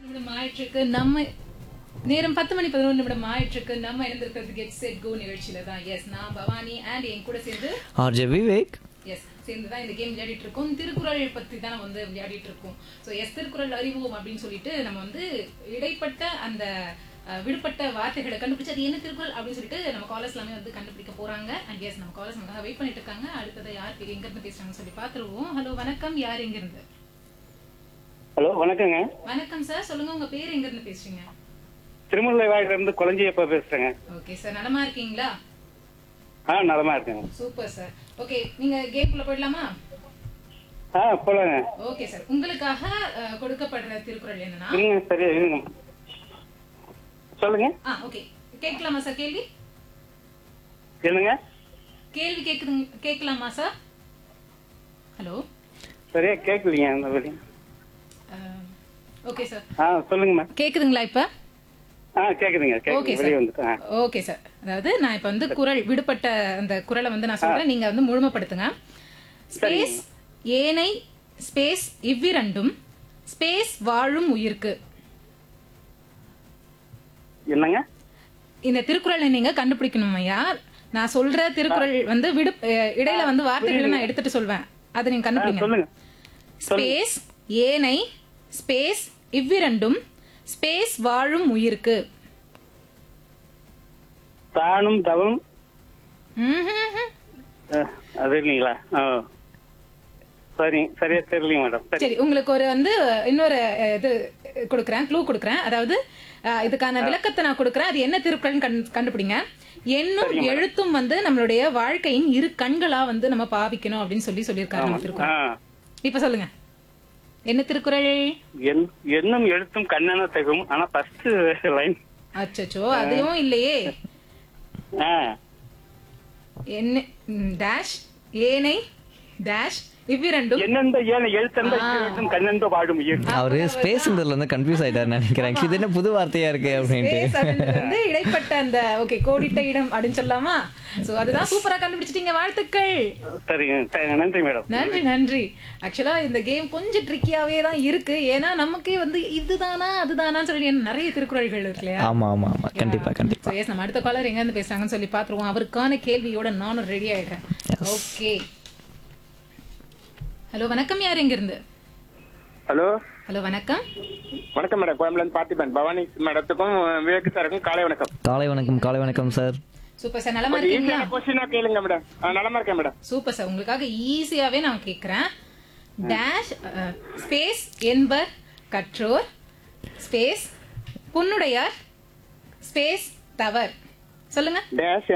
நிமிடம் ஆயிட்டிருக்கு நம்ம நேரம் பத்து மணி பதினொரு நிமிடம் ஆயிட்டிருக்கு நம்ம இணைந்திருக்கிறது கெட் செட் கோ நிகழ்ச்சியில தான் எஸ் நான் பவானி அண்ட் என் கூட சேர்ந்து ஆர்ஜே விவேக் எஸ் சேர்ந்து தான் இந்த கேம் விளையாடிட்டு இருக்கோம் திருக்குறள் பத்தி தான் நம்ம வந்து விளையாடிட்டு இருக்கோம் ஸோ எஸ் திருக்குறள் அறிவோம் அப்படின்னு சொல்லிட்டு நம்ம வந்து இடைப்பட்ட அந்த அஹ், விடுபட்ட வார்த்தைகளை கண்டுபிடிச்சு அது என்ன திருக்குறள் அப்படின்னு சொல்லிட்டு நம்ம காலர்ஸ் எல்லாமே வந்து கண்டுபிடிக்க போறாங்க அண்ட் எஸ் நம்ம காலர்ஸ் நமக்காக வெயிட் பண்ணிட்டு இருக்காங்க அடுத்தது யார் பேர் எங்க இருந்து பேசுறாங்கன்னு சொல்லி பாத்துருவோம் ஹலோ வணக்கம் யார் எங்க இருந்து ஹலோ வணக்கங்க வணக்கம் சார் சொல்லுங்க உங்க பேர் எங்க இருந்து பேசுறீங்க திருமலை வாயில இருந்து குழந்தையப்பா பேசுறேங்க ஓகே சார் நலமா இருக்கீங்களா ஆ நலமா இருக்கேங்க சூப்பர் சார் ஓகே நீங்க கேம்குள்ள போயிடலாமா ஆ போலாங்க ஓகே சார் உங்களுக்காக அஹ், கொடுக்கப்படுற திருக்குறள் என்னன்னா இருங்க சரியா இருங்க சொல்லுங்க ஆ ஓகே கேட்கலாமா சார் கேள்வி என்னங்க கேள்வி கேக்குதுங்க கேட்கலாமா சார் ஹலோ சரியா கேட்கலீங்க அந்த வழி ஓகே சார் ஆ சொல்லுங்க மேம் கேக்குதுங்களா இப்ப ஆ கேக்குதுங்க ஓகே கேக்குது வெளியே சார் வந்துட்டேன் ஓகே சார் அதாவது நான் இப்ப வந்து குறள் விடுபட்ட அந்த குறளை வந்து நான் சொல்றேன் நீங்க வந்து முழுமைப்படுத்துங்க ஸ்பேஸ் ஏனை ஸ்பேஸ் இவ்விரண்டும் ஸ்பேஸ் வாழும் உயிர்க்கு என்னங்க இந்த திருக்குறளை நீங்க கண்டுபிடிக்கணும் ஐயா நான் சொல்ற திருக்குறள் வந்து விடு அஹ் இடையில வந்து வார்த்தைகளை நான் எடுத்துட்டு சொல்வேன் அதை நீங்க ஆ, கண்டுபிடிங்க சொல்லுங்க ஸ்பேஸ் ஏனை ஸ்பேஸ் இவ்விரண்டும் ஸ்பேஸ் வாழும் உயிர்க்கு தானும் தவம் ம்ஹும்ஹும். ஆ, அது இல்லைங்களா ஆ சரி சரியா தெரியலைங்க மேடம் சரி சரி உங்களுக்கு ஒரு வந்து இன்னொரு அஹ், இது கொடுக்குறேன் க்ளூ கொடுக்குறேன் அதாவது அஹ், இதுக்கான விளக்கத்தை நான் கொடுக்குறேன் அது என்ன திருக்குறள்னு கண் கண்டுபிடிங்க எண்ணும் எழுத்தும் வந்து நம்மளுடைய வாழ்க்கையின் இரு கண்களா வந்து நம்ம பாவிக்கணும் அப்படின்னு சொல்லி சொல்லியிருக்காரு நம்ம ஆ திருக்குறள் இப்ப சொல்லுங்க என்ன திருக்குறள் என் என்னும் எழுத்தும் கண்ணென தகும் ஆனா ஃபர்ஸ்ட் லைன் அச்சச்சோ அதையும் இல்லையே ஆ என்ன டேஷ் ஏனை டேஷ் இவ்விரண்டும் என்னெந்த ஏன எழுத்தெந்த எழுத்தும் கண்ணெந்த வாழும் உயிர் அவரு ஸ்பேஸ்ன்றதுல வந்து கன்ஃபியூஸ் ஆயிட்டாரு நினைக்கிறேன் இது என்ன புது வார்த்தையா இருக்கு அப்படின்ட்டு space அப்படின்றது வந்து இடைப்பட்ட அந்த ஓகே கோடிட்ட இடம் அப்படின்னு சொல்லலாமா சோ அதுதான் சூப்பரா கண்டுபிடிச்சிட்டீங்க வாழ்த்துக்கள் சரிங்க சரி, நன்றி மேடம் நன்றி நன்றி ஆக்சுவலா இந்த கேம் கொஞ்சம் ட்ரிக்கியாவே தான் இருக்கு ஏன்னா நமக்கே வந்து இதுதானா அதுதானான்னு சொல்லி நிறைய திருக்குறள்கள் இருக்கு இல்லையா ஆமா ஆமா ஆமா கண்டிப்பா கண்டிப்பா So, yes, நம்ம அடுத்த காலர் எங்க இருந்து பேசுறாங்கன்னு சொல்லி பாத்துருவோம் அவருக்கான கேள்வியோட நானும் ரெடி ஆயிடுறேன் ஓகே ஹலோ வணக்கம் யார் எங்க இருந்து ஹலோ ஹலோ வணக்கம் வணக்கம் மேடம் கோயம்புல இருந்து பார்த்திபன் பவானி மேடத்துக்கும் விவேக் சாருக்கும் காலை வணக்கம் காலை வணக்கம் காலை வணக்கம் சார் சூப்பர் சார் நலமா இருக்கீங்களா ஈஸியான கொஸ்டினா கேளுங்க மேடம் ஆ, நலமா இருக்கேன் மேடம் சூப்பர் சார் உங்களுக்காக ஈஸியாவே நான் கேக்குறேன் டேஷ் ஸ்பேஸ் என்பர் கற்றோர் ஸ்பேஸ் புன்னுடையார் ஸ்பேஸ் தவர் சொல்லுங்க டேஷ்